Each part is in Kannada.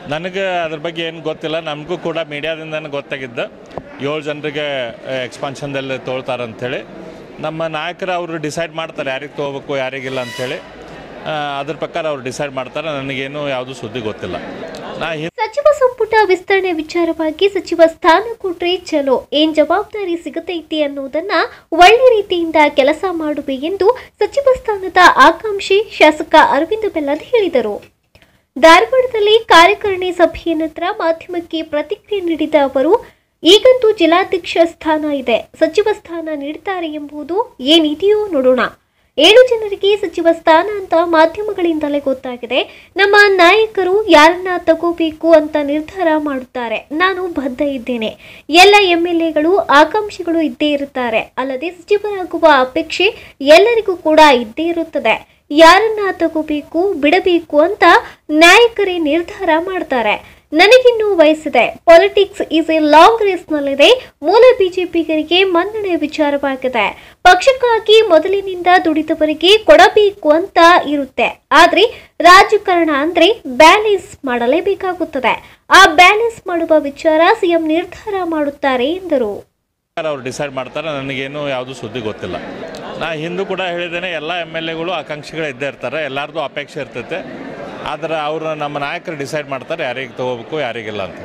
ನನಗೆ ಅದ್ರ ಬಗ್ಗೆ ಏನು ಗೊತ್ತಿಲ್ಲ ನಮಗೂ ಕೂಡ ಮೀಡಿಯಾದಿಂದನೇ ಗೊತ್ತಾಗಿದ್ದು ಏಳು ಜನರಿಗೆ ಎಕ್ಸ್ಪಾನ್ಷನ್ದಲ್ಲಿ ತೊಳ್ತಾರೆ ಅಂಥೇಳಿ ನಮ್ಮ ನಾಯಕರು ಅವರು ಡಿಸೈಡ್ ಮಾಡ್ತಾರೆ ಯಾರಿಗೆ ತೊಗೋಬೇಕು ಯಾರಿಗಿಲ್ಲ ಅಂಥೇಳಿ ಆ, ಅದ್ರ ಪ್ರಕಾರ ಅವ್ರು ಡಿಸೈಡ್ ಮಾಡ್ತಾರೆ ನನಗೇನು ಯಾವುದು ಸುದ್ದಿ ಗೊತ್ತಿಲ್ಲ ನಾ ಹಿಂದೆ ಸಚಿವ ಸಂಪುಟ ವಿಸ್ತರಣೆ ವಿಚಾರವಾಗಿ ಸಚಿವ ಸ್ಥಾನ ಕೊಟ್ರೆ ಚಲೋ ಏನ್ ಜವಾಬ್ದಾರಿ ಸಿಗತೈತಿ ಅನ್ನೋದನ್ನ ಒಳ್ಳೆ ರೀತಿಯಿಂದ ಕೆಲಸ ಮಾಡುವೆ ಎಂದು ಸಚಿವ ಸ್ಥಾನದ ಆಕಾಂಕ್ಷಿ ಶಾಸಕ ಅರವಿಂದ ಬೆಲ್ಲದ್ ಹೇಳಿದರು ಧಾರವಾಡದಲ್ಲಿ ಕಾರ್ಯಕಾರಿಣಿ ಸಭೆಯ ನಂತರ ಮಾಧ್ಯಮಕ್ಕೆ ಪ್ರತಿಕ್ರಿಯೆ ನೀಡಿದ ಅವರು ಈಗಂತೂ ಜಿಲ್ಲಾಧ್ಯಕ್ಷ ಸ್ಥಾನ ಇದೆ ಸಚಿವ ಸ್ಥಾನ ನೀಡುತ್ತಾರೆ ಎಂಬುದು ಏನಿದೆಯೋ ನೋಡೋಣ ಏಳು ಜನರಿಗೆ ಸಚಿವ ಸ್ಥಾನ ಅಂತ ಮಾಧ್ಯಮಗಳಿಂದಲೇ ಗೊತ್ತಾಗಿದೆ ನಮ್ಮ ನಾಯಕರು ಯಾರನ್ನ ತಗೋಬೇಕು ಅಂತ ನಿರ್ಧಾರ ಮಾಡುತ್ತಾರೆ ನಾನು ಬದ್ಧ ಇದ್ದೇನೆ ಎಲ್ಲ ಎಂ ಎಲ್ ಎಗಳು ಆಕಾಂಕ್ಷಿಗಳು ಇದ್ದೇ ಇರುತ್ತಾರೆ ಅಲ್ಲದೆ ಸಚಿವರಾಗುವ ಅಪೇಕ್ಷೆ ಎಲ್ಲರಿಗೂ ಕೂಡ ಇದ್ದೇ ಇರುತ್ತದೆ ಯಾರನ್ನ ತಗೋಬೇಕು ಬಿಡಬೇಕು ಅಂತ ನಾಯಕರೇ ನಿರ್ಧಾರ ಮಾಡ್ತಾರೆ ನನಗಿನ್ನೂ ವಯಸ್ಸಿದೆ ಪೊಲಿಟಿಕ್ಸ್ ಈಸ್ ಎ ಲಾಂಗ್ ರೇಸ್ನಲ್ಲಿದೆ ಮೂಲ ಬಿಜೆಪಿಗರಿಗೆ ಮನ್ನಣೆ ವಿಚಾರವಾಗಿದೆ ಪಕ್ಷಕ್ಕಾಗಿ ಮೊದಲಿನಿಂದ ದುಡಿದವರಿಗೆ ಕೊಡಬೇಕು ಅಂತ ಇರುತ್ತೆ ಆದ್ರೆ ರಾಜಕಾರಣ ಅಂದ್ರೆ ಬ್ಯಾಲೆನ್ಸ್ ಮಾಡಲೇಬೇಕಾಗುತ್ತದೆ ಆ ಬ್ಯಾಲೆನ್ಸ್ ಮಾಡುವ ವಿಚಾರ ಸಿಎಂ ನಿರ್ಧಾರ ಮಾಡುತ್ತಾರೆ ಎಂದರು ಅವ್ರು ಡಿಸೈಡ್ ಮಾಡ್ತಾರೆ ನನಗೇನು ಯಾವುದು ಸುದ್ದಿ ಗೊತ್ತಿಲ್ಲ ನಾ ಹಿಂದೂ ಕೂಡ ಹೇಳಿದ್ದೇನೆ ಎಲ್ಲ ಎಮ್ ಎಲ್ ಎಗಳು ಆಕಾಂಕ್ಷಿಗಳು ಇದ್ದೇ ಇರ್ತಾರೆ ಎಲ್ಲರದು ಅಪೇಕ್ಷೆ ಇರ್ತೈತೆ ಆದ್ರೆ ಅವರು ನಮ್ಮ ನಾಯಕರು ಡಿಸೈಡ್ ಮಾಡ್ತಾರೆ ಯಾರಿಗೆ ತೊಗೋಬೇಕು ಯಾರಿಗಿಲ್ಲ ಅಂತ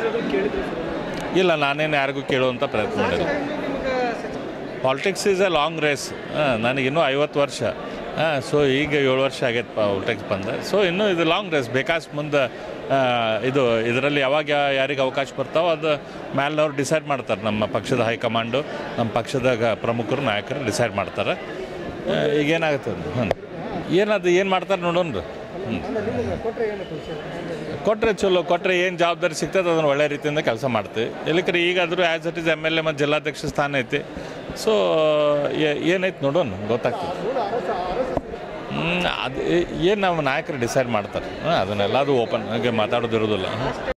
ಇಲ್ಲ ನಾನೇನು ಯಾರಿಗೂ ಕೇಳುವಂಥ ಪ್ರಯತ್ನ ಮಾಡಿಲ್ಲ politics is a long race ನನಗಿನ್ನೂ ಐವತ್ತು ವರ್ಷ ಸೊ ಈಗ ಏಳು ವರ್ಷ ಆಗೈತೆ ಪಾಲಿಟಿಕ್ಸ್ ಬಂದ ಸೊ ಇನ್ನೂ ಇದು ಲಾಂಗ್ ರೇಸ್ ಬೇಕಾಸ್ ಮುಂದೆ ಆ, ಇದು ಇದರಲ್ಲಿ ಯಾವಾಗ ಯಾ- ಯಾರಿಗೆ ಅವಕಾಶ ಬರ್ತಾವೋ ಅದು ಮೇಲಿನವ್ರು ಡಿಸೈಡ್ ಮಾಡ್ತಾರೆ ನಮ್ಮ ಪಕ್ಷದ ಹೈಕಮಾಂಡು ನಮ್ಮ ಪಕ್ಷದ ಗ- ಪ್ರಮುಖರು ನಾಯಕರು ಡಿಸೈಡ್ ಮಾಡ್ತಾರೆ ಆ, ಈಗ ಏನಾಗುತ್ತೆ ಹ್ಞೂ ಏನದು ಏನು ಮಾಡ್ತಾರೆ ನೋಡೋಣ ಹ್ಞೂ ಕೊಟ್ಟರೆ ಚಲೋ ಕೊಟ್ಟರೆ ಏನು ಜವಾಬ್ದಾರಿ ಸಿಗ್ತದೆ ಅದನ್ನು ಒಳ್ಳೆ ರೀತಿಯಿಂದ ಕೆಲಸ ಮಾಡ್ತೀವಿ ಇಲ್ಲಕ್ರೆ ಈಗಾದರೂ as it is M L A ಮತ್ತು ಜಿಲ್ಲಾಧ್ಯಕ್ಷ ಸ್ಥಾನ ಐತಿ ಸೊ ಏನೈತೆ ನೋಡೋಣ ಗೊತ್ತಾಗ್ತದೆ ಹ್ಞೂ ಅದು ಏನು ನಮ್ಮ ನಾಯಕರು ಡಿಸೈಡ್ ಮಾಡ್ತಾರೆ ಹಾಂ ಅದನ್ನೆಲ್ಲ ಅದು ಓಪನ್ ಆಗಿ ಮಾತಾಡೋದಿರೋದಿಲ್ಲ